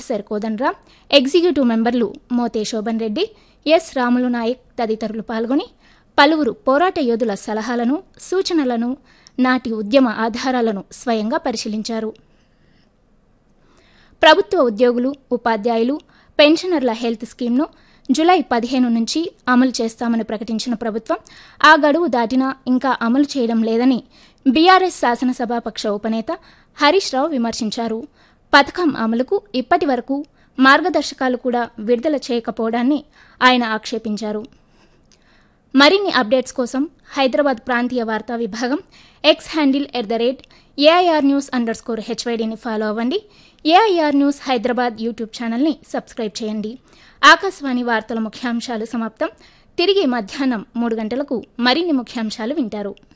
professor Kodandaram executive మెంబర్లు Mothe Shobhan Reddy S Ramulu Naik తదితరులు పాల్గొని పలువురు పోరాట యోధుల సలహాలను సూచనలను నాటి ఉద్యమ ఆధారాలను స్వయంగా పరిశీలించారు ప్రభుత్వ ఉద్యోగులు ఉపాధ్యాయులు పెన్షనర్ల హెల్త్ స్కీమ్ను జులై పదిహేను నుంచి అమలు చేస్తామని ప్రకటించిన ప్రభుత్వం ఆ గడువు దాటినా ఇంకా అమలు చేయడం లేదని బీఆర్ఎస్ శాసనసభాపక్ష ఉపనేత హరీష్ రావు విమర్శించారు పథకం అమలుకు ఇప్పటి వరకు మార్గదర్శకాలు కూడా విడుదల చేయకపోవడాన్ని ఆయన ఆక్షేపించారు మరిన్ని అప్డేట్స్ కోసం హైదరాబాద్ ప్రాంతీయ వార్తా విభాగం X handle at the rate AIR news underscore హెచ్వైడీని ఫాలో అవ్వండి ఏఐఆర్ న్యూస్ హైదరాబాద్ యూట్యూబ్ ఛానల్ని సబ్స్క్రైబ్ చేయండి ఆకాశవాణి వార్తల ముఖ్యాంశాలు సమాప్తం తిరిగి మధ్యాహ్నం మూడు గంటలకు మరిన్ని ముఖ్యాంశాలు వింటారు